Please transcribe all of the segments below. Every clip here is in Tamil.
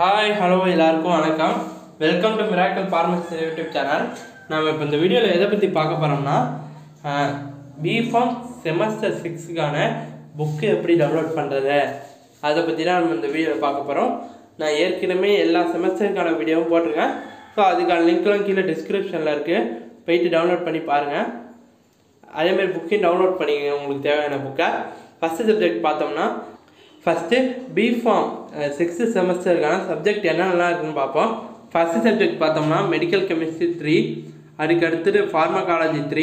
ஹாய் ஹலோ எல்லாருக்கும் வணக்கம் welcome to miracle pharmacy YouTube channel நம்ம இப்போ இந்த வீடியோவில் எதை பற்றி பார்க்க போகிறோம்னா பிஃபார்ம் செமஸ்டர் சிக்ஸுக்கான புக்கு எப்படி டவுன்லோட் பண்ணுறது அதை பற்றி தான் நம்ம இந்த வீடியோவில் பார்க்க போகிறோம் நான் ஏற்கனவே எல்லா செமஸ்டருக்கான வீடியோவும் போட்டிருக்கேன் ஸோ அதுக்கான லிங்க்லாம் கீழே டிஸ்கிரிப்ஷனில் இருக்குது போயிட்டு டவுன்லோட் பண்ணி பாருங்கள் அதேமாதிரி புக்கையும் டவுன்லோட் பண்ணிக்கங்க உங்களுக்கு தேவையான புக்கை ஃபஸ்ட்டு சப்ஜெக்ட் பார்த்தோம்னா ஃபஸ்ட்டு பிஃபார்ம் சிக்ஸ்த்து செமஸ்டருக்கான சப்ஜெக்ட் என்னென்னலாம் இருக்குன்னு பார்ப்போம் ஃபஸ்ட்டு சப்ஜெக்ட் பார்த்தோம்னா மெடிக்கல் கெமிஸ்ட்ரி த்ரீ அதுக்கு அடுத்தது pharmacology three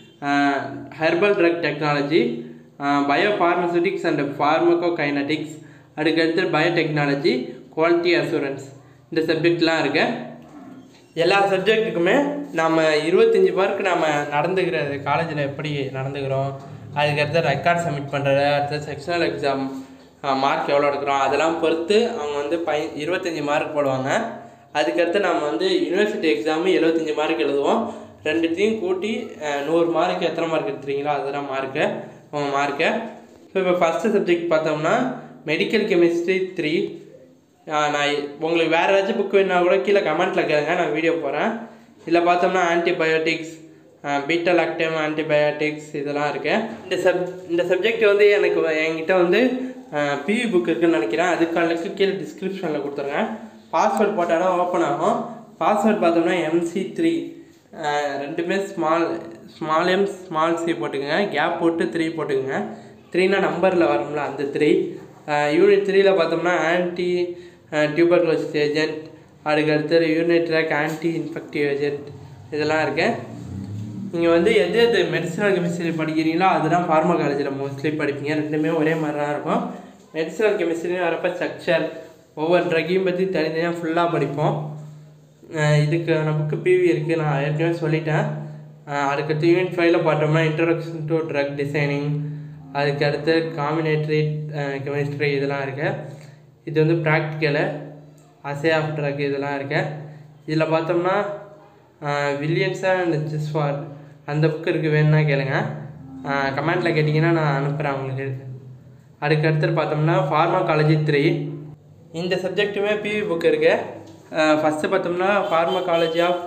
herbal drug technology biopharmaceutics and pharmacokinetics அதுக்கு அடுத்தது பயோடெக்னாலஜி குவாலிட்டி அசூரன்ஸ் இந்த சப்ஜெக்ட்லாம் இருக்கு எல்லா சப்ஜெக்ட்டுக்குமே நம்ம இருபத்தஞ்சி மார்க் நம்ம நடந்துக்கிறது காலேஜில் எப்படி நடந்துக்கிறோம் அதுக்கடுத்து ரெக்கார்ட் சப்மிட் பண்ணுறது அடுத்தது செக்ஷனல் எக்ஸாம் மார்க் எவ்வளோ எடுக்கிறோம் அதெல்லாம் பொறுத்து அவங்க வந்து பை இருபத்தஞ்சி மார்க் போடுவாங்க அதுக்கடுத்து நம்ம வந்து யூனிவர்சிட்டி எக்ஸாமு எழுபத்தஞ்சி மார்க் எழுதுவோம் ரெண்டுத்தையும் கூட்டி அஹ், நூறு மார்க் எத்தனை மார்க் எடுத்துறீங்களோ அதுதான் மார்க்கு அவங்க மார்க்கு ஸோ இப்போ ஃபஸ்ட்டு சப்ஜெக்ட் பார்த்தோம்னா மெடிக்கல் கெமிஸ்ட்ரி த்ரீ நான் உங்களுக்கு வேறு ஏதாச்சும் புக் வேணுன்னா கூட கீழே கமெண்ட்டில் கேளுங்க நான் வீடியோ போகிறேன் இதில் பார்த்தோம்னா ஆன்டிபயோட்டிக்ஸ் பீட்டா லாக்டேம் ஆன்டிபயோட்டிக்ஸ் இதெல்லாம் இருக்கு இந்த சப் இந்த சப்ஜெக்ட் வந்து எனக்கு வ- என்கிட்ட வந்து பிவி புக் இருக்குன்னு நினைக்கிறேன் அதுக்கான லிங்க் கீழே டிஸ்கிரிப்ஷனில் கொடுத்துருங்க பாஸ்வேர்ட் போட்டால் தான் ஓப்பன் ஆகும் பாஸ்வேர்ட் பார்த்தோம்னா எம்சி த்ரீ ரெண்டுமே small small M small C போட்டுக்கோங்க கேப் போட்டு த்ரீ போட்டுக்கோங்க த்ரீனா நம்பரில் வரும்ல அந்த த்ரீ யூனிட் த்ரீல பார்த்தோம்னா ஆன்டி டியூபர்குலோசிஸ் ஏஜென்ட் அதுக்கு அடுத்தது unit track anti infective agent இதெல்லாம் இருக்கு நீங்கள் வந்து எது எது மெடிசனல் கெமிஸ்ட்ரி படிக்கிறீங்களோ அதுதான் ஃபார்மா காலேஜில் மோஸ்ட்லி படிப்பீங்க ரெண்டுமே ஒரே மாதிரி தான் இருக்கும் மெடிசனல் கெமிஸ்ட்ரின்னு வரப்போ ஸ்ட்ரக்சர் ஒவ்வொரு ட்ரக்கையும் பற்றி தனித்தனியாக ஃபுல்லாக படிப்போம் அஹ் இதுக்கு நமக்கு பிவி இருக்குது நான் ஏற்கனவே சொல்லிட்டேன் அஹ் அதுக்கடுத்து யூனிட் ஃபைவ்ல பார்த்தோம்னா இன்ட்ரடக்ஷன் டு ட்ரக் டிசைனிங் அதுக்கு அடுத்து காம்பினேட்ரி கெமிஸ்ட்ரி இதெல்லாம் இருக்கு இது வந்து ப்ராக்டிக்கலு அசே ஆஃப் ட்ரக் இதெல்லாம் இருக்கு இதில் பார்த்தோம்னா வில்லியம்ஸ் அண்ட் ஜிஸ்வார் அந்த புக் இருக்குது வேணும்னா கேளுங்க கமெண்ட்டில் கேட்டிங்கன்னா நான் அனுப்புகிறேன் உங்களுக்கு அதுக்கு அடுத்து பார்த்தோம்னா ஃபார்மகாலஜி த்ரீ இந்த சப்ஜெக்ட்டுமே பிவி புக் இருக்கு ஃபஸ்ட்டு பார்த்தோம்னா ஃபார்மகாலஜி ஆஃப்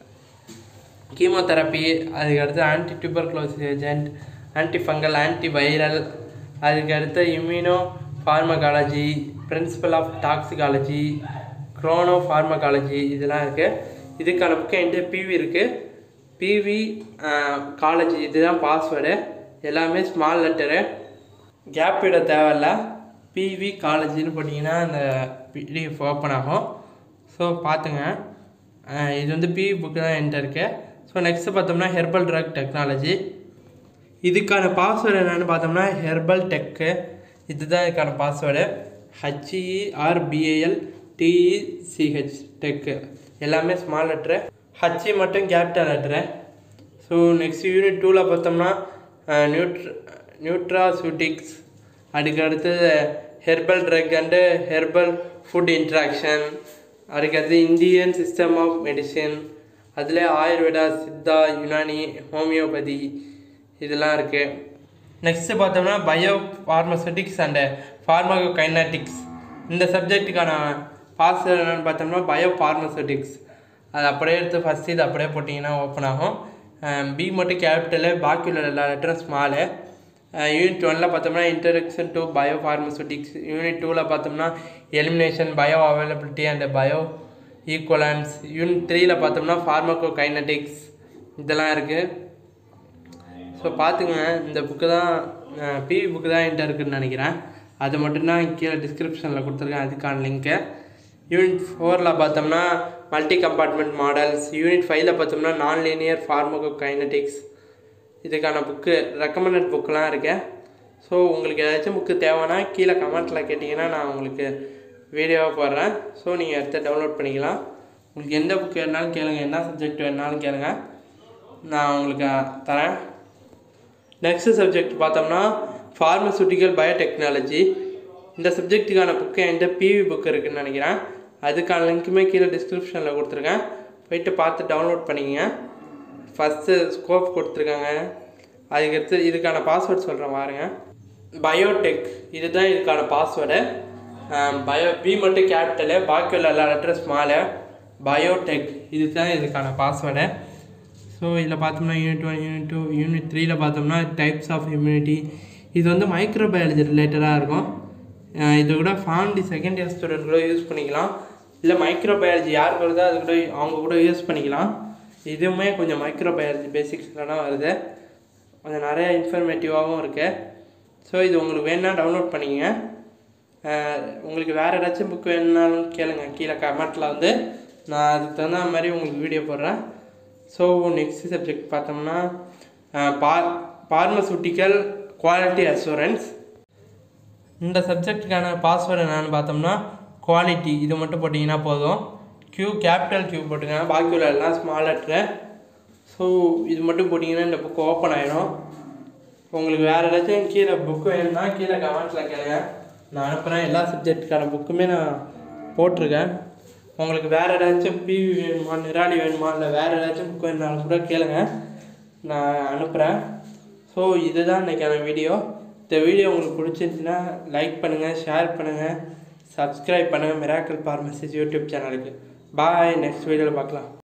கீமோதெரப்பி அதுக்கு அடுத்து anti tuberculosis agent anti fungal anti viral அதுக்கு அடுத்து immunopharmacology principle of toxicology chronopharmacology இதெல்லாம் இருக்குது இதுக்கான புக்கு என்கிட்ட பிவி இருக்குது பிவி காலேஜ் இதுதான் பாஸ்வேர்டு எல்லாமே ஸ்மால் லெட்டரு கேப் விட தேவையில்ல பிவி காலேஜ்னு போட்டிங்கன்னா அந்த பிடிஎஃப் ஓப்பன் ஆகும் ஸோ பார்த்துங்க அஹ் இது வந்து பிவி புக்கு தான் என்கிட்ட இருக்கு ஸோ நெக்ஸ்ட்டு பார்த்தோம்னா ஹெர்பல் ட்ரக் டெக்னாலஜி இதுக்கான பாஸ்வேர்டு என்னென்னு பார்த்தோம்னா ஹெர்பல் டெக்கு இதுதான் இதுக்கான பாஸ்வேர்டு ஹச்இஆர்பிஏஎல் டிஇசிஹெச் டெக்கு எல்லாமே ஸ்மால் லெட்ரு ஹச்இ மட்டும் capital letter so next unit டூவில் பார்த்தோம்னா நியூட்ர நியூட்ராசூட்டிக்ஸ் அதுக்கு அடுத்து herbal drug and herbal food interaction அதுக்கடுத்து இந்தியன் சிஸ்டம் ஆஃப் மெடிசின் அதில் ஆயுர்வேதா சித்தா யுனானி ஹோமியோபதி இதெல்லாம் இருக்குது நெக்ஸ்ட்டு பார்த்தோம்னா biopharmaceutics and pharmacokinetics இந்த சப்ஜெக்ட்டுக்கான பாஸ் என்னென்னு பார்த்தோம்னா பயோ ஃபார்மசூட்டிக்ஸ் அது அப்படியே எடுத்து ஃபஸ்ட்டு இது அப்படியே போட்டிங்கன்னா ஓப்பன் ஆகும் பி மட்டும் கேபிட்டலு பாக்கி உள்ள எல்லா லெட்டரும் ஸ்மாலு யூனிட் ஒனில் பார்த்தோம்னா introduction to biopharmaceutics unit டூவில் பார்த்தோம்னா elimination bioavailability and bioequivalence unit த்ரீயில் பார்த்தோம்னா ஃபார்மகோ கைனட்டிக்ஸ் இதெல்லாம் இருக்குது ஸோ பார்த்துங்க இந்த புக்கு தான் பிவி புக்கு தான் என்கிட்ட இருக்குன்னு நினைக்கிறேன் அது மட்டும்தான் கீழே டிஸ்கிரிப்ஷனில் கொடுத்துருக்கேன் அதுக்கான லிங்க்கு யூனிட் ஃபோரில் பார்த்தோம்னா மல்டி கம்பார்ட்மெண்ட் மாடல்ஸ் யூனிட் ஃபைவ்ல பார்த்தோம்னா நான் லீனியர் ஃபார்மகோ கைனட்டிக்ஸ் இதுக்கான புக்கு ரெக்கமெண்டட் புக்கெலாம் இருக்கு ஸோ உங்களுக்கு ஏதாச்சும் புக்கு தேவைன்னா கீழே கமெண்ட்டில் கேட்டிங்கன்னா நான் உங்களுக்கு வீடியோவாக போடுறேன் ஸோ நீங்கள் எடுத்து டவுன்லோட் பண்ணிக்கலாம் உங்களுக்கு எந்த புக்கு வேணாலும் கேளுங்க என்ன சப்ஜெக்ட் வேணாலும் கேளுங்க நான் உங்களுக்கு தரேன் நெக்ஸ்ட் சப்ஜெக்ட் பார்த்தோம்னா ஃபார்மசூட்டிக்கல் பயோடெக்னாலஜி இந்த சப்ஜெக்ட்டுக்கான புக்கு என்கிட்ட பிவி புக் இருக்குன்னு நினைக்கிறேன் அதுக்கான லிங்க்குமே கீழே டிஸ்கிரிப்ஷனில் கொடுத்துருக்கேன் போயிட்டு பார்த்து டவுன்லோட் பண்ணிக்கங்க ஃபஸ்ட்டு ஸ்கோப் கொடுத்துருக்காங்க அதுக்கடுத்து இதுக்கான பாஸ்வேர்ட் சொல்கிறேன் பாருங்க பயோடெக் இதுதான் இதுக்கான பாஸ்வேர்டு பயோ பி மட்டும் கேபிட்டலு பாக்கி உள்ள எல்லா லெட்டரும் ஸ்மாலு பயோடெக் இதுதான் இதுக்கான பாஸ்வேர்டு ஸோ இதில் பார்த்தோம்னா unit one unit two unit த்ரீல பார்த்தோம்னா டைப்ஸ் ஆஃப் இம்யூனிட்டி இது வந்து மைக்ரோபயாலஜி ரிலேட்டடாக இருக்கும் அஹ் இது கூட ஃபார்ம்டி செகண்ட் இயர் ஸ்டூடெண்ட் கூட யூஸ் பண்ணிக்கலாம் இல்லை மைக்ரோபயாலஜி யாருக்கு வருதோ அது கூட அவங்க கூட யூஸ் பண்ணிக்கலாம் இதுவுமே கொஞ்சம் மைக்ரோபயாலஜி பேசிக்ஸ்லாம் வருது கொஞ்சம் நிறைய இன்ஃபர்மேட்டிவாகவும் இருக்குது ஸோ இது உங்களுக்கு வேணும்னா டவுன்லோட் பண்ணிக்கங்க அஹ் உங்களுக்கு வேறு ஏதாச்சும் புக் வேணும்னாலும் கேளுங்க கீழே கமெண்ட்டில் வந்து நான் அதுக்கு தகுந்த மாதிரி உங்களுக்கு வீடியோ போடுறேன் ஸோ நெக்ஸ்ட் சப்ஜெக்ட் பார்த்தோம்னா பா பார்மசூட்டிக்கல் குவாலிட்டி அசூரன்ஸ் இந்த சப்ஜெக்ட்டுக்கான பாஸ்வேர்டு என்னென்னு பார்த்தோம்னா குவாலிட்டி இது மட்டும் போட்டிங்கன்னா போதும் க்யூ கேபிட்டல் க்யூ போட்டுங்க பாக்கி உள்ள எல்லாம் ஸ்மால் லெட்ரு ஸோ இது மட்டும் போட்டிங்கன்னா இந்த புக் ஓப்பன் ஆகிடும் உங்களுக்கு வேறு ஏதாச்சும் கீழே புக்கு வேணும்னா கீழே கமெண்ட்ஸில் கேளுங்க நான் அனுப்புகிறேன் எல்லா சப்ஜெக்ட்டுக்கான புக்குமே நான் போட்டிருக்கேன் உங்களுக்கு வேறு ஏதாச்சும் பிவி வேணுமா நிராலி வேணுமா இல்லை வேறு ஏதாச்சும் புக் வேணுனாலும் கூட கேளுங்க நான் அனுப்புகிறேன் ஸோ இதுதான் இன்றைக்கான வீடியோ இந்த வீடியோ உங்களுக்கு பிடிச்சிருந்துச்சுன்னா லைக் பண்ணுங்கள் ஷேர் பண்ணுங்கள் சப்ஸ்கிரைப் பண்ணுங்கள் மிராக்கல் பார்மசிஸ் யூடியூப் சேனலுக்கு பாய் நெக்ஸ்ட் வீடியோவில் பார்க்கலாம்